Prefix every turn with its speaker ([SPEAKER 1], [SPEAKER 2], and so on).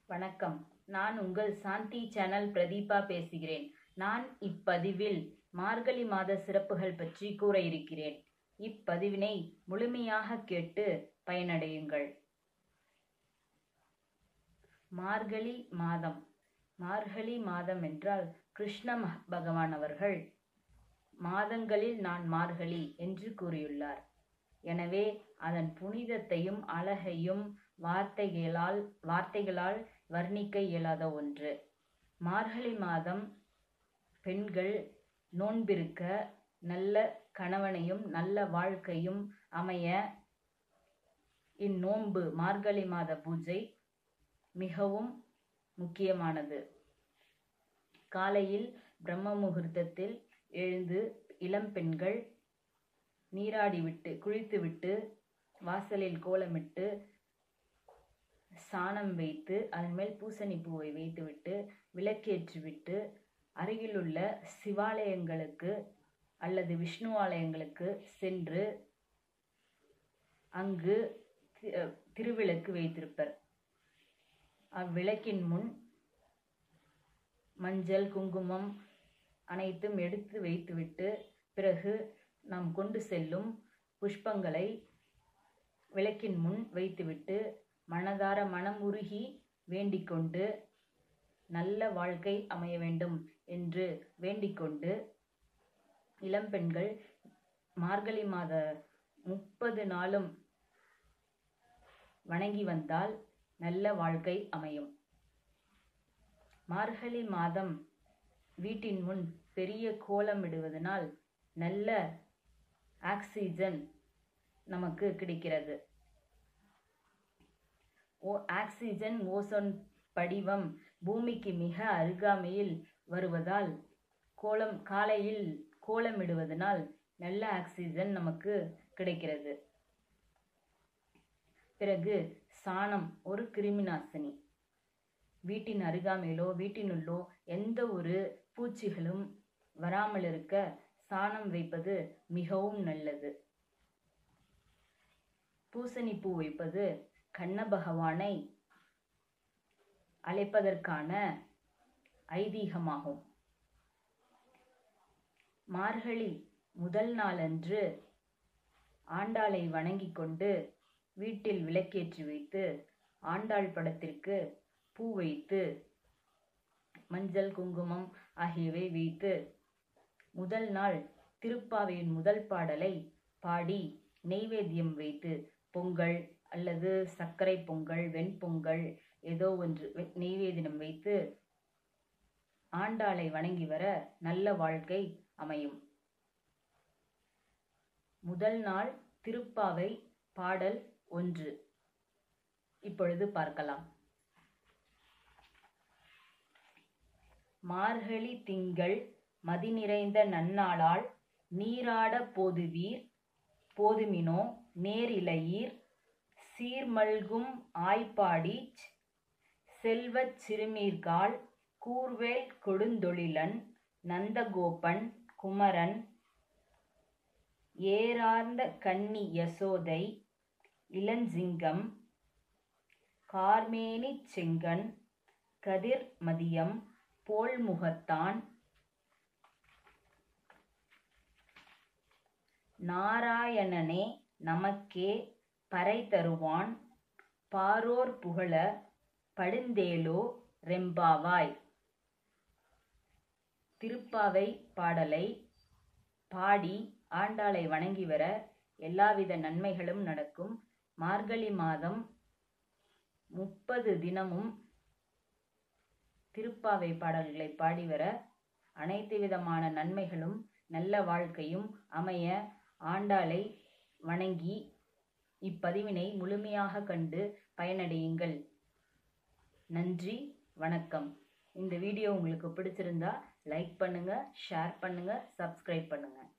[SPEAKER 1] வணக்கம் நான் உங்கள் சாந்தி சேனல் பிரதீபா பேசுகிறேன் நான் இப்பதிவில் மார்கழி மாத சிறப்புகள் பற்றி கூற இருக்கிறேன் இப்பதிவினை முழுமையாக கேட்டு பயனடையுங்கள் மார்கழி மாதம் மார்கழி மாதம் என்றால் கிருஷ்ண ம- பகவான் அவர்கள் மாதங்களில் நான் மார்கழி என்று கூறியுள்ளார் எனவே அதன் புனிதத்தையும் அழகையும் வார்த்தைகளால் வார்த்தைகளால் வர்ணிக்க இயலாத ஒன்று மார்கழி மாதம் பெண்கள் நோன்பிருக்க நல்ல கணவனையும் நல்ல வாழ்க்கையும் அமைய இந்நோன்பு மார்கழி மாத பூஜை மிகவும் முக்கியமானது காலையில் பிரம்ம முகூர்த்தத்தில் எழுந்து இளம் பெண்கள் நீராடிவிட்டு குளித்துவிட்டு வாசலில் கோலமிட்டு சாணம் வைத்து அதன் மேல் பூசணி பூவை வைத்துவிட்டு விளக்கேற்றிவிட்டு அருகிலுள்ள சிவாலயங்களுக்கு அல்லது விஷ்ணு ஆலயங்களுக்கு சென்று அங்கு தி- அஹ் திருவிளக்கு வைத்திருப்பர் அவ்விளக்கின் முன் மஞ்சள் குங்குமம் அனைத்தும் எடுத்து வைத்துவிட்டு பிறகு நாம் கொண்டு செல்லும் புஷ்பங்களை விளக்கின் முன் வைத்துவிட்டு மனதார மனம் உருகி வேண்டிக்கொண்டு நல்ல வாழ்க்கை அமைய வேண்டும் என்று வேண்டிக்கொண்டு இளம்பெண்கள் மார்கழி மாத முப்பது நாளும் வணங்கி வந்தால் நல்ல வாழ்க்கை அமையும் மார்கழி மாதம் வீட்டின் முன் பெரிய கோலமிடுவதனால் நல்ல ஆக்சிஜன் நமக்கு கிடைக்கிறது ஓ ஆக்சிஜன் ஓசோன் படிவம் பூமிக்கு மிக அருகாமையில் வருவதால் கோலம் காலையில் கோலமிடுவதனால் நல்ல ஆக்சிஜன் நமக்கு கிடைக்கிறது பிறகு சாணம் ஒரு கிருமிநாசினி வீட்டின் அருகாமையிலோ வீட்டினுள்ளோ எந்த ஒரு பூச்சிகளும் வராமல் இருக்க சாணம் வைப்பது மிகவும் நல்லது பூசணி பூ வைப்பது கண்ண பகவானை அழைப்பதற்கான ஐதீகமாகும் மார்கழி முதல் நாளன்று ஆண்டாளை வணங்கிக் கொண்டு வீட்டில் விளக்கேற்றி வைத்து ஆண்டாள் படத்திற்கு பூ வைத்து மஞ்சள் குங்குமம் ஆகியவை வைத்து முதல் நாள் திருப்பாவையின் முதல் பாடலை பாடி நெய்வேத்தியம் வைத்து பொங்கல் அல்லது சர்க்கரை பொங்கல் வெண்பொங்கல் ஏதோ ஒன்று வெ- நெய்வேத்தியம் வைத்து ஆண்டாளை வணங்கி வர நல்ல வாழ்க்கை அமையும் முதல் நாள் திருப்பாவை பாடல் ஒன்று இப்பொழுது பார்க்கலாம் மார்கழி திங்கள் மதி நிறைந்த நன்னாளால் நீராட போதுவீர் போதுமினோ நேரிழையீர் சீர்மல்கும் ஆய்ப்பாடிச் செல்வச் சிறுமீர்கால் கூர்வேல் கொடுந்தொழிலன் நந்தகோபன் குமரன் ஏறார்ந்த கன்னி யசோதை இளஞ்சிங்கம் கார்மேனிச் செங்கன் கதிர் மதியம் போல்முகத்தான் நாராயணனே நமக்கே பறை தருவான் பாரோர் புகழ படுந்தேலோ ரெம்பாவாய் திருப்பாவை பாடலை பாடி ஆண்டாளை வணங்கி வர எல்லாவித நன்மைகளும் நடக்கும் மார்கழி மாதம் முப்பது தினமும் திருப்பாவை பாடல்களை பாடி வர அனைத்து விதமான நன்மைகளும் நல்ல வாழ்க்கையும் அமைய ஆண்டாளை வணங்கி இப்பதிவினை முழுமையாக கண்டு பயனடையுங்கள் நன்றி வணக்கம் இந்த வீடியோ உங்களுக்கு பிடிச்சிருந்தா லைக் பண்ணுங்க ஷேர் பண்ணுங்க சப்ஸ்கிரைப் பண்ணுங்க